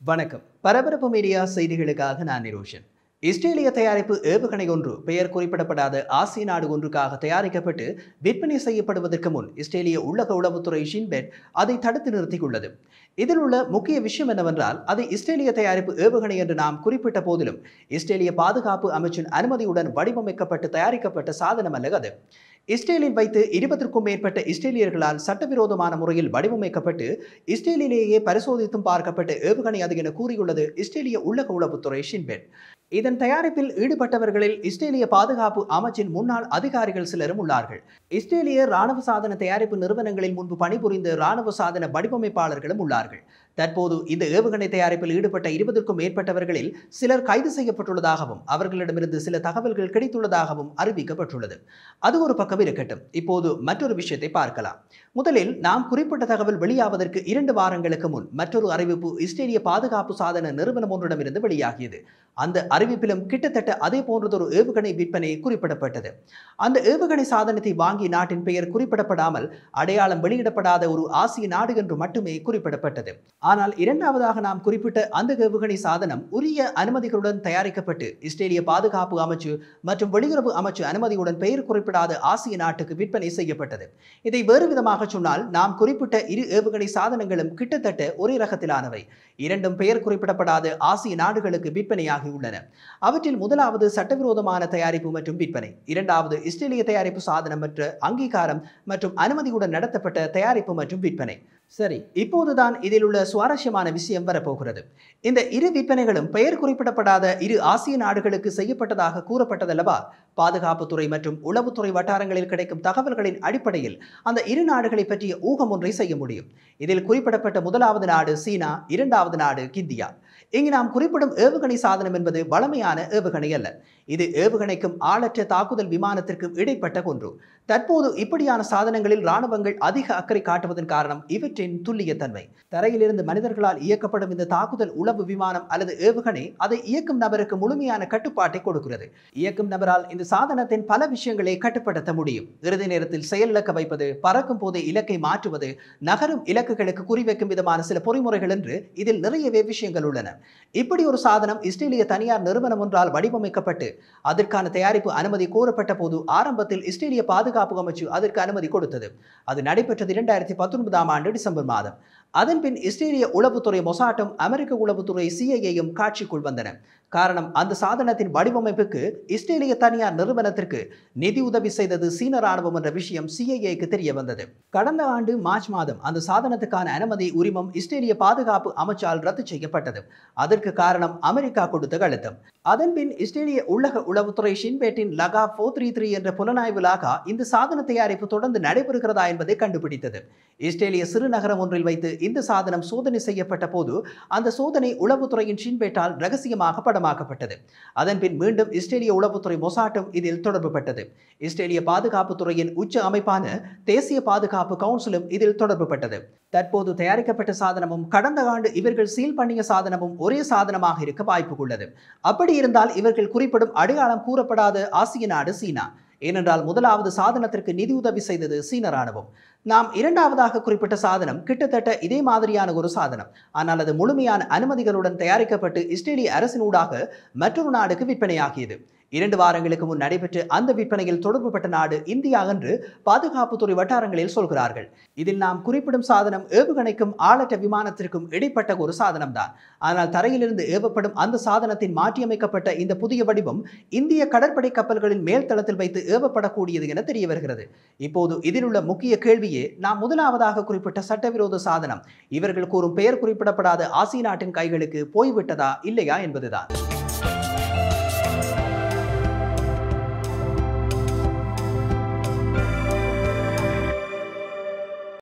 வணக்கம் பரபரப்பு மீடியா செய்திகளுக்காக நான் நிரோஷன் இஸ்ரேலிய தயாரிப்பு ஏவுகணை ஒன்று பெயர் குறிப்பிடப்படாத ஆசிய நாடு ஒன்றுக்காக தயாரிக்கப்பட்டு விற்பனை செய்யப்படுவதற்கு முன் இஸ்ரேலிய உள்ளக உளவுத்துறை ஷின்பெட் அதை தடுத்து நிறுத்தியுள்ளது இதில் உள்ள முக்கிய விஷயம் என்னவென்றால் அது இஸ்ரேலிய தயாரிப்பு ஏவுகணை என்று நாம் குறிப்பிட்ட போதிலும் இஸ்ரேலிய பாதுகாப்பு அமைச்சின் அனுமதியுடன் வடிவமைக்கப்பட்டு தயாரிக்கப்பட்ட சாதனம் அல்ல அது இஸ்ரேலில் வைத்து இருபத்திற்கும் மேற்பட்ட இஸ்ரேலியர்களால் சட்டவிரோதமான முறையில் வடிவமைக்கப்பட்டு இஸ்ரேலிலேயே பரிசோதித்தும் பார்க்கப்பட்ட ஏவுகணை அது என கூறியுள்ளது இஸ்ரேலிய உள்ளக உளவுத்துறை ஷின்பெட் இதன் தயாரிப்பில் ஈடுபட்டவர்களில் இஸ்ரேலிய பாதுகாப்பு அமைச்சின் முன்னாள் அதிகாரிகள் சிலரும் உள்ளார்கள் இஸ்ரேலிய ராணுவ சாதன தயாரிப்பு நிறுவனங்களில் முன்பு பணிபுரிந்த ராணுவ சாதன வடிவமைப்பாளர்களும் உள்ளார்கள் தற்போது இந்த ஏவுகணை தயாரிப்பில் ஈடுபட்ட இருபதுக்கும் மேற்பட்டவர்களில் சிலர் கைது செய்யப்பட்டுள்ளதாகவும் அவர்களிடமிருந்து சில தகவல்கள் கிடைத்துள்ளதாகவும் அறிவிக்கப்பட்டுள்ளது அது ஒரு பக்கம் இருக்கட்டும் இப்போது மற்றொரு விஷயத்தை பார்க்கலாம் முதலில் நாம் குறிப்பிட்ட தகவல் வெளியாவதற்கு இரண்டு வாரங்களுக்கு முன் மற்றொரு அறிவிப்பு இஸ்ரேலிய பாதுகாப்பு சாதன நிறுவனம் ஒன்றிடமிருந்து வெளியாகியது அந்த அறிவிப்பிலும் கிட்டத்தட்ட அதே போன்றதொரு ஏவுகணை விற்பனை குறிப்பிடப்பட்டது அந்த ஏவுகணை சாதனத்தை வாங்கி நாட்டின் பெயர் குறிப்பிடப்படாமல் அடையாளம் வெளியிடப்படாத ஒரு ஆசிய நாடு என்று மட்டுமே குறிப்பிடப்பட்டது ஆனால் இரண்டாவதாக நாம் குறிப்பிட்ட அந்த ஏவுகணை சாதனம் உரிய அனுமதிகளுடன் தயாரிக்கப்பட்டு இஸ்ரேலிய பாதுகாப்பு அமைச்சு மற்றும் வெளியுறவு அமைச்சு அனுமதியுடன் பெயர் குறிப்பிடாத ஆசிய நாட்டுக்கு விற்பனை செய்யப்பட்டது இதை வேறு விதமாக சொன்னால் நாம் குறிப்பிட்ட இரு ஏவுகணை சாதனங்களும் கிட்டத்தட்ட ஒரே ரகத்திலானவை இரண்டும் பெயர் குறிப்பிடப்படாத ஆசிய நாடுகளுக்கு விற்பனையாகி உள்ளன அவற்றில் முதலாவது சட்டவிரோதமான தயாரிப்பு மற்றும் விற்பனை இரண்டாவது இஸ்ரேலிய தயாரிப்பு சாதனம் மற்ற அங்கீகாரம் மற்றும் அனுமதியுடன் நடத்தப்பட்ட தயாரிப்பு மற்றும் விற்பனை சரி இப்போதுதான் இதில் உள்ள சுவாரஸ்யமான விஷயம் வரப்போகிறது இந்த இரு விற்பனைகளும் பெயர் குறிப்பிடப்படாத இரு ஆசிய நாடுகளுக்கு செய்யப்பட்டதாக கூறப்பட்டதல்லவா பாதுகாப்புத்துறை மற்றும் உளவுத்துறை வட்டாரங்களில் கிடைக்கும் தகவல்களின் அடிப்படையில் அந்த இரு நாடுகளை பற்றிய ஊகம் ஒன்றை செய்ய முடியும் இதில் குறிப்பிடப்பட்ட முதலாவது நாடு சீனா இரண்டாவது நாடு கிந்தியா இங்கு நாம் குறிப்பிடும் ஏவுகணை சாதனம் என்பது வளமையான ஏவுகணை அல்ல இது ஏவுகணைக்கும் ஆளற்ற தாக்குதல் விமானத்திற்கும் இடைப்பட்ட ஒன்று தற்போது இப்படியான சாதனங்களில் இராணுவங்கள் அதிக அக்கறை காட்டுவதன் காரணம் இவற்றின் துல்லியத்தன்மை தரையிலிருந்து மனிதர்களால் இயக்கப்படும் இந்த தாக்குதல் உளவு விமானம் அல்லது ஏவுகணை அதை இயக்கும் நபருக்கு முழுமையான கட்டுப்பாட்டை கொடுக்கிறது இயக்கும் நபரால் இந்த சாதனத்தின் பல விஷயங்களை கட்டுப்படுத்த முடியும் இறுதி நேரத்தில் செயலிழக்க வைப்பது பறக்கும் போதே இலக்கை மாற்றுவது நகரும் இலக்குகளுக்கு குறிவைக்கும் விதமான சில பொறிமுறைகள் என்று இதில் நிறையவே விஷயங்கள் உள்ளன இப்படி ஒரு சாதனம் இஸ்ரேலிய தனியார் நிறுவனம் ஒன்றால் வடிவமைக்கப்பட்டு அதற்கான தயாரிப்பு அனுமதி கோரப்பட்ட போது ஆரம்பத்தில் இஸ்ரேலிய பாதுகாப்பு அமைச்சு அதற்கு அனுமதி கொடுத்தது அது நடைபெற்றது இரண்டாயிரத்தி பத்தொன்பதாம் ஆண்டு டிசம்பர் மாதம் அதன்பின் இஸ்ரேலிய உளவுத்துறை மொசாட்டும் அமெரிக்க உளவுத்துறை சிஐஏயும் காட்சிக்குள் வந்தன காரணம் அந்த சாதனத்தின் வடிவமைப்புக்கு இஸ்ரேலிய தனியார் நிறுவனத்திற்கு நிதி உதவி செய்தது சீன ராணுவம் என்ற விஷயம் சிஐஏக்கு தெரிய வந்தது கடந்த ஆண்டு மார்ச் மாதம் அந்த சாதனத்துக்கான அனுமதி உரிமம் இஸ்ரேலிய பாதுகாப்பு அமைச்சால் ரத்து செய்யப்பட்டது அதற்கு காரணம் அமெரிக்கா கொடுத்த அழுத்தம் அதன்பின் இஸ்ரேலிய உள்ளக உளவுத்துறை ஷின்பேட்டின் லகா ஃபோர் த்ரீ த்ரீ என்ற புலனாய்வு லாகா இந்த சாதன தயாரிப்பு தொடர்ந்து நடைபெறுகிறதா என்பதை கண்டுபிடித்தது இஸ்ரேலிய சிறு நகரம் ஒன்றில் வைத்து இந்த சாதனம் சோதனை செய்யப்பட்ட போது அந்த சோதனை உளவுத்துறையின் ஷின்பேட்டால் ரகசியமாக படமாக்கப்பட்டது அதன்பின் மீண்டும் இஸ்ரேலிய உளவுத்துறை மொசாட்டும் இதில் தொடர்புபட்டது இஸ்ரேலிய பாதுகாப்பு துறையின் உச்ச அமைப்பான தேசிய பாதுகாப்பு கவுன்சிலும் இதில் தொடர்புபட்டது தற்போது தயாரிக்கப்பட்ட சாதனமும் கடந்த ஆண்டு இவர்கள் சீல் பண்ணிய சாதனமும் ஒரே சாதனமாக இருக்க வாய்ப்பு உள்ளது அப்படி இருந்தால் இவர்கள் குறிப்பிடும் அடையாளம் கூறப்படாத ஆசிய நாடு சீனா ஏனென்றால் முதலாவது சாதனத்திற்கு நிதியுதவி செய்தது சீன ராணுவம் நாம் இரண்டாவதாக குறிப்பிட்ட சாதனம் கிட்டத்தட்ட இதே மாதிரியான ஒரு சாதனம் ஆனால் அது முழுமையான அனுமதிகளுடன் தயாரிக்கப்பட்டு இஸ்ரேலிய அரசினூடாக மற்றொரு நாடுக்கு விற்பனையாகியது இரண்டு வாரங்களுக்கு முன் நடைபெற்ற அந்த விற்பனையில் தொடர்புபட்ட நாடு இந்தியா என்று பாதுகாப்புத்துறை வட்டாரங்களில் சொல்கிறார்கள் இதில் நாம் குறிப்பிடும் சாதனம் ஏவுகணைக்கும் ஆளற்ற விமானத்திற்கும் இடைப்பட்ட ஒரு சாதனம் தான் ஆனால் தரையிலிருந்து ஏவப்படும் அந்த சாதனத்தின் மாற்றியமைக்கப்பட்ட இந்த புதிய வடிவம் இந்திய கடற்படை கப்பல்களின் மேல் தளத்தில் வைத்து ஏவப்படக்கூடியது என தெரிய வருகிறது இப்போது இதில் உள்ள முக்கிய கேள்வியே நாம் முதலாவதாக குறிப்பிட்ட சட்டவிரோத சாதனம் இவர்கள் கூறும் பெயர் குறிப்பிடப்படாத ஆசிய நாட்டின் கைகளுக்கு போய்விட்டதா இல்லையா என்பதுதான்